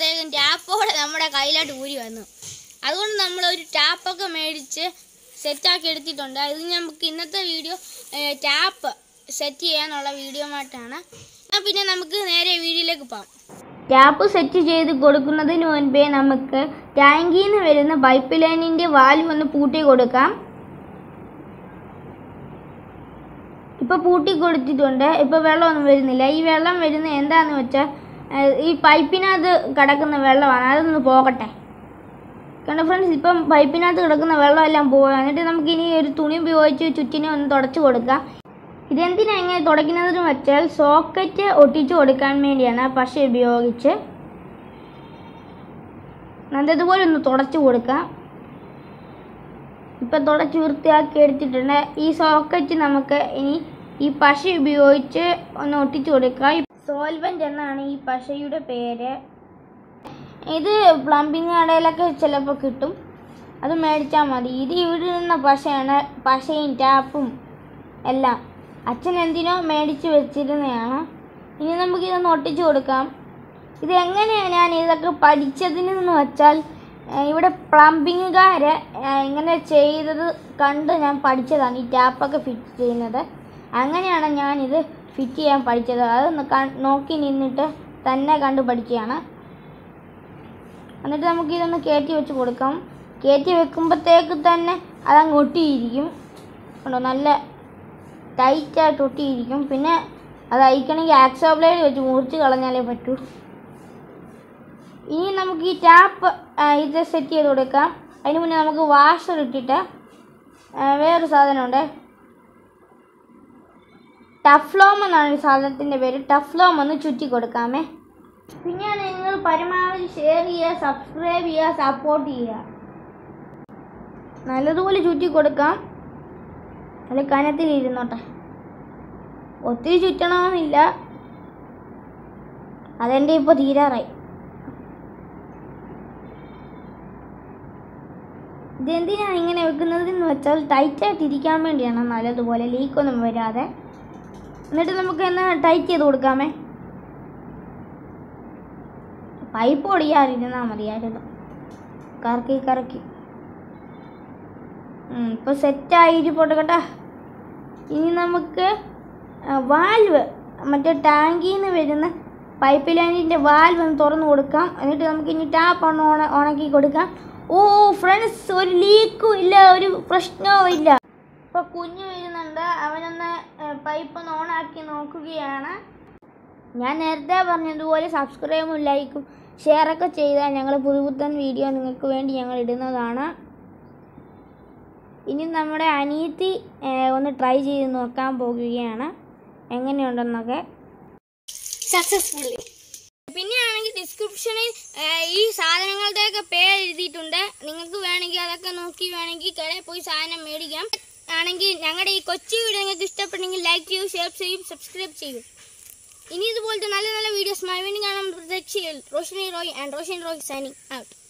കഴിഞ്ഞപ്പോഴത്തേക്കും ടാപ്പോടെ നമ്മുടെ കയ്യിലോട്ട് ഊരി വന്നു അതുകൊണ്ട് നമ്മൾ ഒരു ടാപ്പൊക്കെ മേടിച്ച് സെറ്റാക്കി എടുത്തിട്ടുണ്ട് ഇത് നമുക്ക് ഇന്നത്തെ വീഡിയോ ടാപ്പ് സെറ്റ് ചെയ്യാനുള്ള വീഡിയോ ആയിട്ടാണ് എന്നാൽ പിന്നെ നമുക്ക് നേരെ വീഡിയോയിലേക്ക് പോകാം ടാപ്പ് സെറ്റ് ചെയ്ത് കൊടുക്കുന്നതിന് മുൻപേ നമുക്ക് ടാങ്കിൽ നിന്ന് വരുന്ന പൈപ്പ് ലൈനിൻ്റെ വാൽവ് ഒന്ന് പൂട്ടി കൊടുക്കാം ഇപ്പോൾ പൂട്ടി കൊടുത്തിട്ടുണ്ട് ഇപ്പോൾ വെള്ളമൊന്നും വരുന്നില്ല ഈ വെള്ളം വരുന്ന എന്താന്ന് വെച്ചാൽ ഏഹ്, ഈ പൈപ്പിനകത്ത് കിടക്കുന്ന വെള്ളമാണ് അതൊന്ന് പോകട്ടെ കണ്ട ഫ്രണ്ട്സ് ഇപ്പം പൈപ്പിനകത്ത് കിടക്കുന്ന വെള്ളമെല്ലാം പോയി എന്നിട്ട് നമുക്ക് ഇനി ഒരു തുണി ഉപയോഗിച്ച് ചുറ്റിനെ ഒന്ന് തുടച്ച് കൊടുക്കാം ഇതെന്തിനാ ഇങ്ങനെ തുടയ്ക്കുന്നതെന്ന് വെച്ചാൽ സോക്കറ്റ് ഒട്ടിച്ച് കൊടുക്കാൻ വേണ്ടിയാണ് പശ ഉപയോഗിച്ച് നല്ലതുപോലെ ഒന്ന് തുടച്ച് കൊടുക്കാം ഇപ്പം തുടച്ച് വൃത്തിയാക്കി എടുത്തിട്ടുണ്ട് ഈ സോക്കറ്റ് നമുക്ക് ഇനി ഈ പശ ഉപയോഗിച്ച് ഒന്ന് ഒട്ടിച്ചു കൊടുക്കാം സോൽവെൻ്റ് എന്നാണ് ഈ പശയുടെ പേര് ഇത് പ്ലംബിങ് കടയിലൊക്കെ ചിലപ്പോൾ കിട്ടും അത് മേടിച്ചാൽ മതി ഇത് ഇവിടെ നിന്ന പശയാണ് പശയും ടാപ്പും എല്ലാം അച്ഛൻ എന്തിനോ മേടിച്ച് വെച്ചിരുന്നതാണ് ഇനി നമുക്കിതൊന്ന് ഒട്ടിച്ചു കൊടുക്കാം ഇത് എങ്ങനെയാണ് ഞാൻ ഇതൊക്കെ പഠിച്ചതിനെന്ന് വെച്ചാൽ ഏഹ് ഇവിടെ പ്ലംബിങ്ങുകാർ ഇങ്ങനെ ചെയ്തത് കണ്ട് ഞാൻ പഠിച്ചതാണ് ഈ ടാപ്പൊക്കെ ഫിറ്റ് ചെയ്യുന്നത് അങ്ങനെയാണ് ഞാനിത് ഫിറ്റ് ചെയ്യാൻ പഠിച്ചത് അതൊന്ന് ക- നോക്കി നിന്നിട്ട് തന്നെ കണ്ട് പഠിക്കുകയാണ് എന്നിട്ട് നമുക്ക് ഇതൊന്ന് കയറ്റി വെച്ച് കൊടുക്കാം കയറ്റി വെക്കുമ്പോഴത്തേക്ക് തന്നെ അതങ്ങ് ഒട്ടിയിരിക്കും കണ്ടോ നല്ല ടൈറ്റായിട്ട് ഒട്ടിയിരിക്കും പിന്നെ അത് അയക്കണമെങ്കിൽ ആക്സോ ബ്ലേഡ് വെച്ച് മുറിച്ച് കളഞ്ഞാലേ പറ്റൂ ഇനി നമുക്ക് ഈ ടാപ്പ് ഇത് സെറ്റ് ചെയ്ത് കൊടുക്കാം അതിന് മുന്നേ നമുക്ക് വാഷർ ഇട്ടിട്ട് ആ, വേറൊരു സാധനമുണ്ട് ടഫ്ലോം എന്നാണ് ഈ സാധനത്തിൻ്റെ പേര് ടഫ്ലോം ഒന്ന് ചുറ്റി കൊടുക്കാമേ പിന്നെ നിങ്ങൾ പരമാവധി ഷെയർ ചെയ്യുക സബ്സ്ക്രൈബ് ചെയ്യുക സപ്പോർട്ട് ചെയ്യുക നല്ലതുപോലെ ചുറ്റി കൊടുക്കാം നല്ല കനത്തിലിരുന്നോട്ടെ ഒത്തിരി ചുറ്റണമെന്നില്ല അതെൻ്റെ ഇപ്പോൾ തീരാറായി ഇതെന്തിനാണ് ഇങ്ങനെ വെക്കുന്നതെന്ന് വെച്ചാൽ ടൈറ്റായിട്ട് ഇരിക്കാൻ വേണ്ടിയാണ് നല്ലതുപോലെ ലീക്കൊന്നും വരാതെ എന്നിട്ട് നമുക്ക് എന്നാ ടൈറ്റ് ചെയ്ത് കൊടുക്കാമേ പൈപ്പ് ഒടിയാതിരുന്നാൽ മതിയായിരുന്നു കറക്കി കറക്കി ഉം, ഇപ്പൊ സെറ്റായിരിപ്പോട്ടെ കേട്ടാ ഇനി നമുക്ക് വാൽവ് മറ്റേ ടാങ്കിൽ നിന്ന് വരുന്ന പൈപ്പ് ലൈനിൻ്റെ വാൽവ് ഒന്ന് തുറന്നു കൊടുക്കാം എന്നിട്ട് നമുക്ക് ഇനി ടാപ്പ് ഒന്ന് ഓണ ഉണക്കി കൊടുക്കാം ഓ ഫ്രണ്ട്സ് ഒരു ലീക്കും ഇല്ല ഒരു പ്രശ്നവും ഇല്ല ഇപ്പൊ കുഞ്ഞു വരുന്നുണ്ട് അവനൊന്ന് പൈപ്പ് ഒന്ന് ഓണാക്കി നോക്കുകയാണ് ഞാൻ നേരത്തെ പറഞ്ഞതുപോലെ സബ്സ്ക്രൈബും ലൈക്കും ഷെയറൊക്കെ ചെയ്താൽ ഞങ്ങൾ പുതുപുത്തൻ വീഡിയോ നിങ്ങൾക്ക് വേണ്ടി ഞങ്ങൾ ഇടുന്നതാണ് ഇനി നമ്മുടെ അനിയത്തി ഏഹ്, ഒന്ന് ട്രൈ ചെയ്ത് നോക്കാൻ പോകുകയാണ് എങ്ങനെയുണ്ടെന്നൊക്കെ സക്സസ്ഫുള്ളി പിന്നെയാണെങ്കിൽ ഡിസ്ക്രിപ്ഷനിൽ ഈ സാധനങ്ങളുടെയൊക്കെ പേര് എഴുതിയിട്ടുണ്ട് നിങ്ങൾക്ക് വേണമെങ്കിൽ അതൊക്കെ നോക്കി വേണമെങ്കിൽ കടയിൽ പോയി സാധനം മേടിക്കാം ആണെങ്കിൽ ഞങ്ങളുടെ ഈ കൊച്ചു വീഡിയോ നിങ്ങൾക്ക് ഇഷ്ടപ്പെട്ടെങ്കിൽ ലൈക്ക് ചെയ്യൂ ഷെയർ ചെയ്യും സബ്സ്ക്രൈബ് ചെയ്യൂ ഇനി ഇതുപോലത്തെ നല്ല നല്ല വീഡിയോസ് മൈ വേണ്ടി കാണാൻ പ്രതീക്ഷയിൽ Roshni Roy and Roshan Roy signing out